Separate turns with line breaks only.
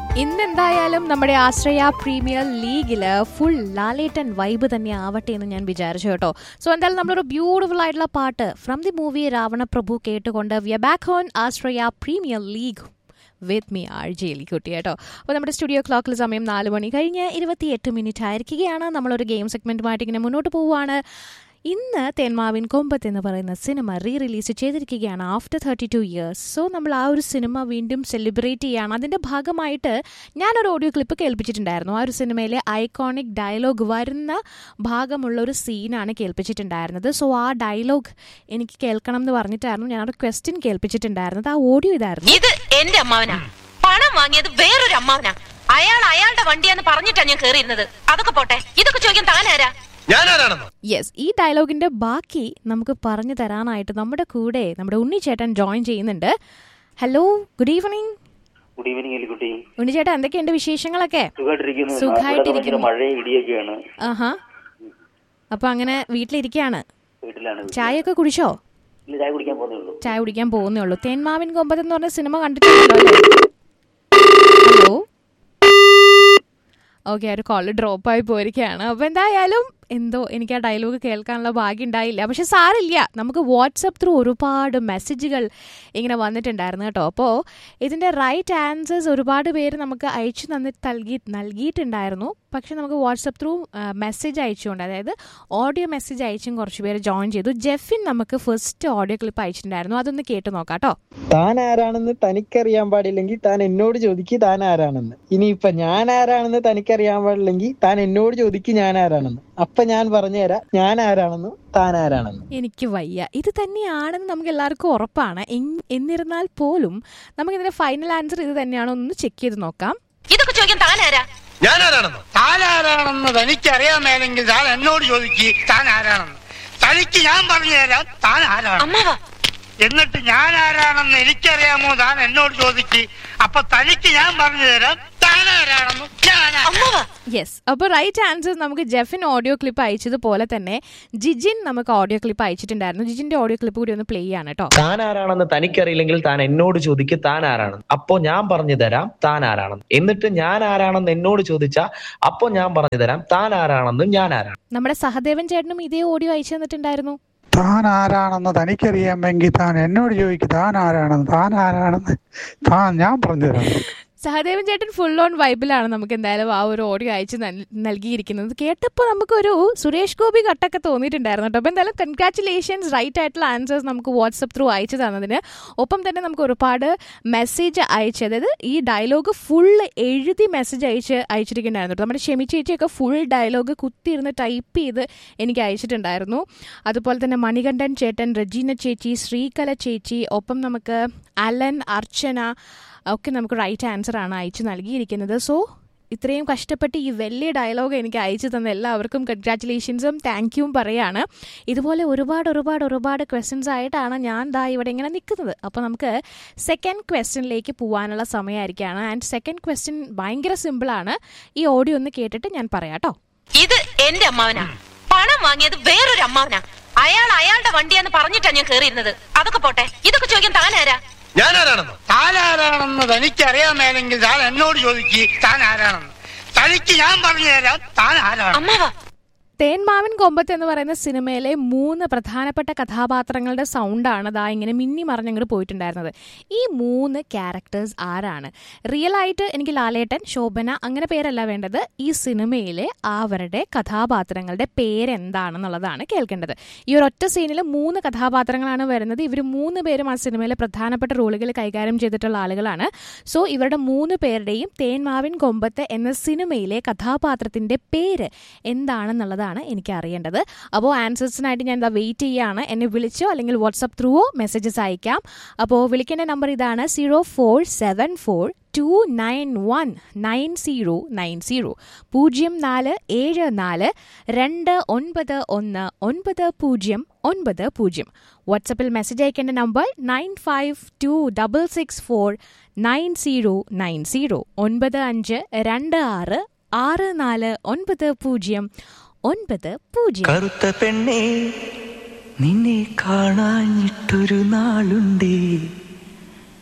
ഇന്ന് എന്തായാലും നമ്മുടെ ആശ്രയ പ്രീമിയർ ലീഗില് ഫുൾ ലാലേട്ടൻ വൈബ് തന്നെ ആവട്ടെ എന്ന് ഞാൻ വിചാരിച്ചു കേട്ടോ സോ എന്തായാലും നമ്മളൊരു ബ്യൂട്ടിഫുൾ ആയിട്ടുള്ള പാട്ട് ഫ്രം ദി മൂവി രാവണപ്രഭു കേട്ടുകൊണ്ട് we are back on Ashraya premier league with me R ജയിലി കുട്ടി കേട്ടോ അപ്പോൾ നമ്മുടെ സ്റ്റുഡിയോ ക്ലോക്കിൽ സമയം നാല് മണി കഴിഞ്ഞ് ഇരുപത്തിയെട്ട് മിനിറ്റ് ആയിരിക്കുകയാണ് നമ്മളൊരു ഗെയിം സെഗ്മെൻറ്റുമായിട്ട് ഇങ്ങനെ മുന്നോട്ട് പോവുകയാണ് ഇന്ന് തേന്മാവിൻ കൊമ്പത്ത് എന്ന് പറയുന്ന സിനിമ റീ റിലീസ് ചെയ്തിരിക്കുകയാണ് after thirty two years so നമ്മൾ ആ ഒരു സിനിമ വീണ്ടും സെലിബ്രേറ്റ് ചെയ്യുകയാണ് അതിൻ്റെ ഭാഗമായിട്ട് ഞാനൊരു ഓഡിയോ ക്ലിപ്പ് കേൾപ്പിച്ചിട്ടുണ്ടായിരുന്നു ആ ഒരു സിനിമയിലെ ഐക്കോണിക് ഡയലോഗ് വരുന്ന ഭാഗമുള്ള ഒരു സീനാണ് കേൾപ്പിച്ചിട്ടുണ്ടായിരുന്നത് സോ ആ ഡയലോഗ് എനിക്ക് കേൾക്കണം എന്ന് പറഞ്ഞിട്ടായിരുന്നു ഞാനൊരു ക്വസ്റ്റ്യൻ കേൾപ്പിച്ചിട്ടുണ്ടായിരുന്നത് ആ ഓഡിയോ ഇതായിരുന്നു
ഇത് എന്റെ അമ്മാവനാ പണം വാങ്ങിയത് വേറൊരു അമ്മാവനാ അയാൾ അയാളുടെ വണ്ടിയാന്ന് പറഞ്ഞിട്ടാ ഞാൻ കേറിയിരുന്നത് അതൊക്കെ പോട്ടെ ഇതൊക്കെ ചോദിക്കാൻ താനാരാ
ഞാനാരാണെന്നോ
യെസ് ഈ ഡയലോഗിന്റെ ബാക്കി നമുക്ക് പറഞ്ഞു തരാനായിട്ട് നമ്മുടെ കൂടെ നമ്മുടെ ഉണ്ണിച്ചേട്ടൻ ജോയിൻ ചെയ്യുന്നുണ്ട് hello good evening
good evening എലിക്കുട്ടി
ഉണ്ണിച്ചേട്ടൻ എന്തൊക്കെയുണ്ട് വിശേഷങ്ങളൊക്കെ
സുഖമായിട്ടിരിക്കുന്നു
സുഖായിട്ടിരിക്കുന്നു.
ഇവിടെ ഭയങ്കര മഴയും ഇടിയൊക്കെയാണ്
ആഹാ അപ്പൊ അങ്ങനെ വീട്ടിലിരിക്കുകയാണ്
വീട്ടിലാണ്
ചായയൊക്കെ കുടിച്ചോ
ഇല്ല ചായ കുടിക്കാൻ പോകുന്നേ ഉള്ളൂ
ചായ കുടിക്കാൻ പോകുന്നേ ഉള്ളൂ തേന്മാവിൻ കൊമ്പത്ത് എന്ന് പറഞ്ഞ സിനിമ കണ്ടിട്ടുണ്ടല്ലോ അല്ലേ ഹലോ ഓക്കെ ഒരു കോള് ഡ്രോപ്പ് ആയി പോയിരിക്കുകയാണ് അപ്പോൾ എന്തായാലും എന്തോ എനിക്ക് ആ ഡയലോഗ് കേൾക്കാനുള്ള ഭാഗ്യം ഉണ്ടായില്ല പക്ഷെ സാറില്ല നമുക്ക് വാട്സപ്പ് ത്രൂ ഒരുപാട് മെസ്സേജുകൾ ഇങ്ങനെ വന്നിട്ടുണ്ടായിരുന്നു കേട്ടോ അപ്പോൾ ഇതിൻ്റെ റൈറ്റ് ആൻസേഴ്സ് ഒരുപാട് പേര് നമുക്ക് അയച്ചു തന്നി നൽകി നൽകിയിട്ടുണ്ടായിരുന്നു പക്ഷെ നമുക്ക് വാട്സപ്പ് ത്രൂ മെസ്സേജ് അയച്ചുകൊണ്ട് അതായത് ഓഡിയോ മെസ്സേജ് അയച്ചും കുറച്ച് പേര് ജോയിൻ ചെയ്തു ജെഫിൻ നമുക്ക് ഫസ്റ്റ് ഓഡിയോ ക്ലിപ്പ് അയച്ചിട്ടുണ്ടായിരുന്നു അതൊന്ന് കേട്ട് നോക്കാം കേട്ടോ
താൻ ആരാണെന്ന് തനിക്കറിയാൻ പാടില്ലെങ്കിൽ താൻ എന്നോട് ചോദിക്ക് താൻ ആരാണെന്ന് ഇനിയിപ്പൊ ഞാൻ ആരാണെന്ന് തനിക്കറിയാൻ പാടില്ലെങ്കിൽ താൻ എന്നോട് ചോദിക്ക് ഞാൻ ആരാണെന്ന് അപ്പൊ ഞാൻ പറഞ്ഞുതരാം ഞാൻ ആരാണെന്നും താൻ ആരാണെന്ന്
എനിക്ക് വയ്യ ഇത് തന്നെയാണെന്ന് നമുക്ക് എല്ലാവർക്കും ഉറപ്പാണ് എൻ- എന്നിരുന്നാൽ പോലും നമുക്കിതിന്റെ ഫൈനൽ ആൻസർ ഇത് തന്നെയാണോ ഒന്ന് ചെക്ക് ചെയ്ത് നോക്കാം
ഇതൊക്കെ ചോദിക്കാൻ താനാരാ
ഞാനാരാണെന്നോ
താൻ ആരാണെന്ന് തനിക്കറിയാൻ മേലെങ്കിൽ താൻ എന്നോട് ചോദിക്ക് താൻ ആരാണെന്ന് തനിക്ക് ഞാൻ പറഞ്ഞു തരാം താൻ ആരാണ്
അമ്മാവാ
എന്നിട്ട് ഞാൻ ആരാണെന്ന് എനിക്കറിയാമോ താൻ എന്നോട് ചോദിക്ക് അപ്പൊ തനിക്ക് ഞാൻ പറഞ്ഞു തരാം താൻ ആരാണെന്ന് ഞാൻ ആരാ-
അമ്മാവാ
യെസ് അപ്പോൾ റൈറ്റ് ആൻസർ നമുക്ക് ജെഫിൻ ഓഡിയോ ക്ലിപ്പ് അയച്ചതുപോലെ തന്നെ ജിജിൻ നമുക്ക് ഓഡിയോ ക്ലിപ്പ് അയച്ചിട്ടുണ്ടായിരുന്നു ജിജിന്റെ ഓഡിയോ ക്ലിപ്പ് കൂടി ഒന്ന് പ്ലേ ആണ് കേട്ടോ
താൻ ആരാണെന്ന് തനിക്കറിയില്ലെങ്കിൽ താൻ എന്നോട് ചോദിക്ക് താൻ ആരാണെന്ന് അപ്പോ ഞാൻ പറഞ്ഞു തരാം താൻ ആരാണെന്ന് എന്നിട്ട് ഞാൻ ആരാണെന്ന് എന്നോട് ചോദിച്ചാ അപ്പോ ഞാൻ പറഞ്ഞു തരാം താൻ ആരാണെന്ന് ഞാൻ ആരാണ്
നമ്മുടെ സഹദേവൻ ചേട്ടനും ഇതേ ഓഡിയോ അയച്ചു തന്നിട്ടുണ്ടായിരുന്നു
താൻ ആരാണെന്ന് തനിക്കറിയാമെങ്കിൽ താൻ എന്നോട് ചോദിക്കും താൻ ആരാണെന്ന് താൻ ആരാണെന്ന് താൻ ഞാൻ പറഞ്ഞുതരാം
സഹദേവൻ ചേട്ടൻ ഫുൾ ഓൺ വൈബിലാണ് നമുക്ക് എന്തായാലും ആ ഒരു ഓഡിയോ അയച്ച് നൽ- നൽകിയിരിക്കുന്നത് കേട്ടപ്പോൾ നമുക്കൊരു സുരേഷ് ഗോപി കട്ടൊക്കെ തോന്നിയിട്ടുണ്ടായിരുന്നു കേട്ടോ അപ്പോൾ എന്തായാലും കൺഗ്രാറ്റുലേഷൻസ് റൈറ്റ് ആയിട്ടുള്ള ആൻസേഴ്സ് നമുക്ക് വാട്സപ്പ് ത്രൂ അയച്ചു തന്നതിന് ഒപ്പം തന്നെ നമുക്ക് ഒരുപാട് മെസ്സേജ് അയച്ച് അതായത് ഈ ഡയലോഗ് ഫുൾ എഴുതി മെസ്സേജ് അയച്ച് അയച്ചിരിക്കുന്നുണ്ടായിരുന്നു കേട്ടോ നമ്മുടെ ഷെമി ചേച്ചിയൊക്കെ ഫുൾ ഡയലോഗ് കുത്തിയിരുന്ന് ടൈപ്പ് ചെയ്ത് എനിക്ക് അയച്ചിട്ടുണ്ടായിരുന്നു അതുപോലെ തന്നെ മണികണ്ഠൻ ചേട്ടൻ റജീന ചേച്ചി ശ്രീകല ചേച്ചി ഒപ്പം നമുക്ക് അലൻ അർച്ചന ഒക്കെ നമുക്ക് റൈറ്റ് ആൻസർ ആണ് അയച്ചു നൽകിയിരിക്കുന്നത് സോ ഇത്രയും കഷ്ടപ്പെട്ട് ഈ വലിയ ഡയലോഗ് എനിക്ക് അയച്ചു തന്ന എല്ലാവർക്കും കൺഗ്രാറ്റുലേഷൻസും താങ്ക് യുവും പറയാണ് ഇതുപോലെ ഒരുപാട് ഒരുപാട് ഒരുപാട് ക്വസ്റ്റ്യൻസ് ആയിട്ടാണ് ഞാൻ ദാ ഇവിടെ ഇങ്ങനെ നിൽക്കുന്നത് അപ്പോൾ നമുക്ക് സെക്കൻഡ് ക്വസ്റ്റ്യനിലേക്ക് പോകാനുള്ള സമയമായിരിക്കുകയാണ് ആൻഡ് സെക്കൻഡ് ക്വസ്റ്റ്യൻ ഭയങ്കര സിമ്പിളാണ് ഈ ഓഡിയോ ഒന്ന് കേട്ടിട്ട് ഞാൻ പറയാം കേട്ടോ
ഇത് എന്റെ അമ്മാവനാ പണം വാങ്ങിയത് വേറൊരു അമ്മാവനാ അയാൾ അയാളുടെ വണ്ടിയാന്ന് പറഞ്ഞിട്ടാ ഞാൻ കേറിയിരുന്നത് അതൊക്കെ പോട്ടെ ഇതൊക്കെ ചോദിക്കാൻ താനാരാ
ഞാനാരാണെന്നോ
താൻ ആരാണെന്ന് തനിക്കറിയാൻ മേലെങ്കിൽ താൻ എന്നോട് ചോദിക്ക് താൻ ആരാണെന്ന് തനിക്ക് ഞാൻ പറഞ്ഞു തരാം താൻ ആരാണ്
അമ്മാവാ
തേന്മാവിൻ കൊമ്പത്ത് എന്ന് പറയുന്ന സിനിമയിലെ മൂന്ന് പ്രധാനപ്പെട്ട കഥാപാത്രങ്ങളുടെ സൗണ്ടാണ് ദാ ഇങ്ങനെ മിന്നി മറിഞ്ഞങ്ങോട്ട് പോയിട്ടുണ്ടായിരുന്നത് ഈ മൂന്ന് ക്യാരക്ടേഴ്സ് ആരാണ് റിയൽ ആയിട്ട് എനിക്ക് ലാലേട്ടൻ ശോഭന അങ്ങനെ പേരല്ല വേണ്ടത് ഈ സിനിമയിലെ അവരുടെ കഥാപാത്രങ്ങളുടെ പേരെന്താണെന്നുള്ളതാണ് കേൾക്കേണ്ടത് ഈ ഒരു ഒറ്റ സീനിൽ മൂന്ന് കഥാപാത്രങ്ങളാണ് വരുന്നത് ഇവർ മൂന്ന് പേരും ആ സിനിമയിലെ പ്രധാനപ്പെട്ട റോളുകൾ കൈകാര്യം ചെയ്തിട്ടുള്ള ആളുകളാണ് സോ ഇവരുടെ മൂന്ന് പേരുടെയും തേന്മാവിൻ കൊമ്പത്ത് എന്ന സിനിമയിലെ കഥാപാത്രത്തിന്റെ പേര് എന്താണെന്നുള്ളതാണ് എനിക്ക് അറിയേണ്ടത് അപ്പോൾ ആൻസേഴ്സിനായിട്ട് ഞാൻ എന്താ വെയിറ്റ് ചെയ്യുകയാണ് എന്നെ വിളിച്ചോ അല്ലെങ്കിൽ വാട്സപ്പ് ത്രൂവോ മെസ്സേജസ് അയക്കാം അപ്പോൾ വിളിക്കേണ്ട നമ്പർ ഇതാണ് zero four seven four two nine one nine zero nine zero പൂജ്യം നാല് ഏഴ് നാല് രണ്ട് ഒൻപത് ഒന്ന് ഒൻപത് പൂജ്യം ഒൻപത് പൂജ്യം വാട്സപ്പിൽ മെസ്സേജ് അയക്കേണ്ട number nine five two double six four nine zero nine zero ഒൻപത് അഞ്ച് രണ്ട് ആറ് ആറ് നാല് ഒൻപത് പൂജ്യം ഒൻപത് പൂജ്യം
കറുത്ത പെണ്ണേ നിന്നെ കാണാഞ്ഞിട്ടൊരു നാളുണ്ടേ